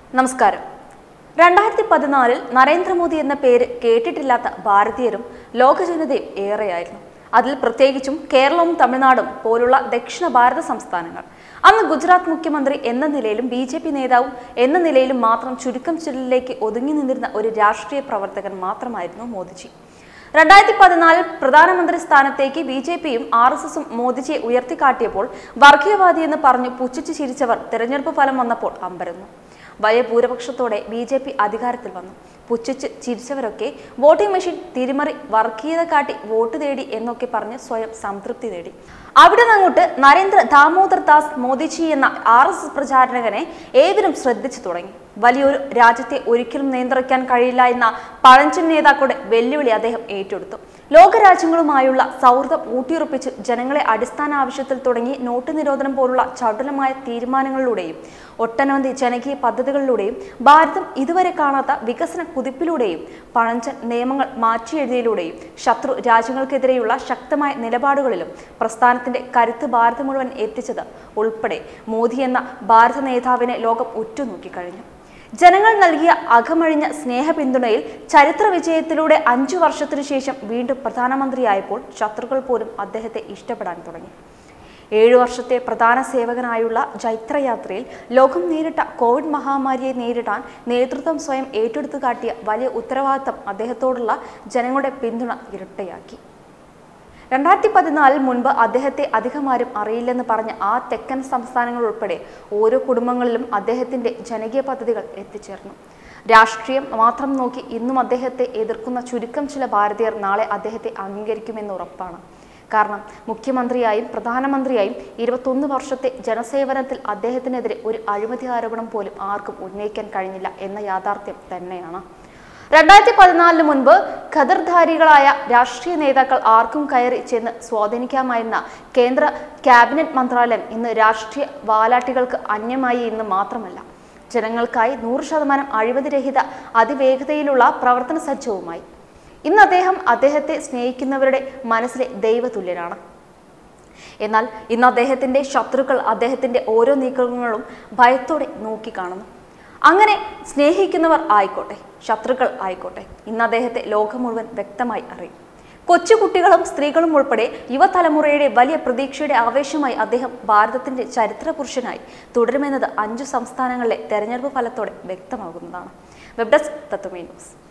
നമസ്കാരം രണ്ടായിരത്തി പതിനാലിൽ നരേന്ദ്രമോദി എന്ന പേര് കേട്ടിട്ടില്ലാത്ത ഭാരതീയരും ലോകജനതയും ഏറെയായിരുന്നു അതിൽ പ്രത്യേകിച്ചും കേരളവും തമിഴ്നാടും പോലുള്ള ദക്ഷിണ ഭാരത സംസ്ഥാനങ്ങൾ അന്ന് ഗുജറാത്ത് മുഖ്യമന്ത്രി എന്ന നിലയിലും ബി ജെ പി നേതാവും എന്ന നിലയിലും മാത്രം ചുരുക്കം ചില്ലിലേക്ക് ഒതുങ്ങി നിന്നിരുന്ന ഒരു രാഷ്ട്രീയ പ്രവർത്തകൻ മാത്രമായിരുന്നു മോദിജി രണ്ടായിരത്തി പതിനാലിൽ പ്രധാനമന്ത്രി സ്ഥാനത്തേക്ക് ബി ജെ പിയും ആർ എസ് എസും മോദിജിയെ ഉയർത്തിക്കാട്ടിയപ്പോൾ വർഗീയവാദി എന്ന് പറഞ്ഞു പുച്ഛിച്ചു ചിരിച്ചവർ തെരഞ്ഞെടുപ്പ് ഫലം വന്നപ്പോൾ അമ്പരന്നു വലിയ ഭൂരിപക്ഷത്തോടെ ബി ജെ പി അധികാരത്തിൽ വന്നു പുച്ഛിച്ച് ചിരിച്ചവരൊക്കെ വോട്ടിംഗ് മെഷീൻ തിരിമറി വർഗീയത കാട്ടി വോട്ട് തേടി എന്നൊക്കെ പറഞ്ഞ് സ്വയം സംതൃപ്തി നേടി അവിടെ നിന്നങ്ങോട്ട് നരേന്ദ്ര ദാമോദർ ദാസ് മോദിജി എന്ന ആർ എസ് എസ് പ്രചാരകനെ ഏവരും ശ്രദ്ധിച്ചു തുടങ്ങി വലിയൊരു രാജ്യത്തെ ഒരിക്കലും നിയന്ത്രിക്കാൻ കഴിയില്ല എന്ന പഴഞ്ചൻ നേതാക്കളുടെ വെല്ലുവിളി അദ്ദേഹം ഏറ്റെടുത്തു ലോകരാജ്യങ്ങളുമായുള്ള സൗഹൃദം ഊട്ടിയുറപ്പിച്ച് ജനങ്ങളെ അടിസ്ഥാന ആവശ്യത്തിൽ തുടങ്ങി നോട്ട് നിരോധനം പോലുള്ള ചടുലമായ തീരുമാനങ്ങളിലൂടെയും ഒട്ടനവധി ജനകീയ പദ്ധതികളിലൂടെയും ഭാരതം ഇതുവരെ കാണാത്ത വികസന കുതിപ്പിലൂടെയും പഴഞ്ചൻ നിയമങ്ങൾ മാറ്റിയെഴുതിയതിലൂടെയും ശത്രു രാജ്യങ്ങൾക്കെതിരെയുള്ള ശക്തമായ നിലപാടുകളിലും പ്രസ്ഥാനത്തിന്റെ കരുത്ത് ഭാരതം മുഴുവൻ എത്തിച്ചത് ഉൾപ്പെടെ മോദി എന്ന ഭാരത നേതാവിനെ ലോകം ഉറ്റുനോക്കിക്കഴിഞ്ഞു ജനങ്ങൾ നൽകിയ അകമഴിഞ്ഞ സ്നേഹ പിന്തുണയിൽ ചരിത്ര വിജയത്തിലൂടെ അഞ്ചു വർഷത്തിനു ശേഷം വീണ്ടും പ്രധാനമന്ത്രിയായപ്പോൾ ശത്രുക്കൾ പോലും അദ്ദേഹത്തെ ഇഷ്ടപ്പെടാൻ തുടങ്ങി ഏഴു വർഷത്തെ പ്രധാന സേവകനായുള്ള ജൈത്രയാത്രയിൽ ലോകം നേരിട്ട കോവിഡ് മഹാമാരിയെ നേരിടാൻ നേതൃത്വം സ്വയം ഏറ്റെടുത്തു കാട്ടിയ വലിയ ഉത്തരവാദിത്തം അദ്ദേഹത്തോടുള്ള ജനങ്ങളുടെ പിന്തുണ ഇരട്ടയാക്കി രണ്ടായിരത്തി പതിനാലിൽ മുൻപ് അദ്ദേഹത്തെ അധികമാരും അറിയില്ലെന്ന് പറഞ്ഞ ആ തെക്കൻ സംസ്ഥാനങ്ങൾ ഉൾപ്പെടെ ഓരോ കുടുംബങ്ങളിലും അദ്ദേഹത്തിന്റെ ജനകീയ പദ്ധതികൾ എത്തിച്ചേർന്നു രാഷ്ട്രീയം മാത്രം നോക്കി ഇന്നും അദ്ദേഹത്തെ എതിർക്കുന്ന ചുരുക്കം ചില ഭാരതീയർ നാളെ അദ്ദേഹത്തെ അംഗീകരിക്കുമെന്ന് ഉറപ്പാണ് കാരണം മുഖ്യമന്ത്രിയായും പ്രധാനമന്ത്രിയായും ഇരുപത്തൊന്ന് വർഷത്തെ ജനസേവനത്തിൽ അദ്ദേഹത്തിനെതിരെ ഒരു അഴിമതി ആരോപണം പോലും ആർക്കും ഉന്നയിക്കാൻ കഴിഞ്ഞില്ല എന്ന യാഥാർത്ഥ്യം തന്നെയാണ് രണ്ടായിരത്തി പതിനാലിന് മുൻപ് ഖദർധാരികളായ രാഷ്ട്രീയ നേതാക്കൾ ആർക്കും കയറി ചെന്ന് സ്വാധീനിക്കാമായിരുന്ന കേന്ദ്ര ക്യാബിനറ്റ് മന്ത്രാലയം ഇന്ന് രാഷ്ട്രീയ വാലാട്ടികൾക്ക് അന്യമായി എന്ന് മാത്രമല്ല ജനങ്ങൾക്കായി നൂറ് ശതമാനം അഴിമതിരഹിത അതിവേഗതയിലുള്ള പ്രവർത്തന സജ്ജവുമായി ഇന്ന് അദ്ദേഹം അദ്ദേഹത്തെ സ്നേഹിക്കുന്നവരുടെ മനസ്സിലെ ദൈവതുല്യനാണ് എന്നാൽ ഇന്ന് അദ്ദേഹത്തിന്റെ ശത്രുക്കൾ അദ്ദേഹത്തിന്റെ ഓരോ നീക്കങ്ങളും ഭയത്തോടെ നോക്കിക്കാണുന്നു അങ്ങനെ സ്നേഹിക്കുന്നവർ ആയിക്കോട്ടെ ശത്രുക്കൾ ആയിക്കോട്ടെ ഇന്ന് അദ്ദേഹത്തെ ലോകം മുഴുവൻ വ്യക്തമായി അറിയും കൊച്ചുകുട്ടികളും സ്ത്രീകളും ഉൾപ്പെടെ യുവതലമുറയുടെ വലിയ പ്രതീക്ഷയുടെ ആവേശമായി അദ്ദേഹം ഭാരതത്തിന്റെ ചരിത്ര പുരുഷനായി തുടരുമെന്നത് അഞ്ചു സംസ്ഥാനങ്ങളിലെ തെരഞ്ഞെടുപ്പ് ഫലത്തോടെ വ്യക്തമാകുന്നതാണ് വെബ് ഡെസ്ക് തത്വമേ ന്യൂസ്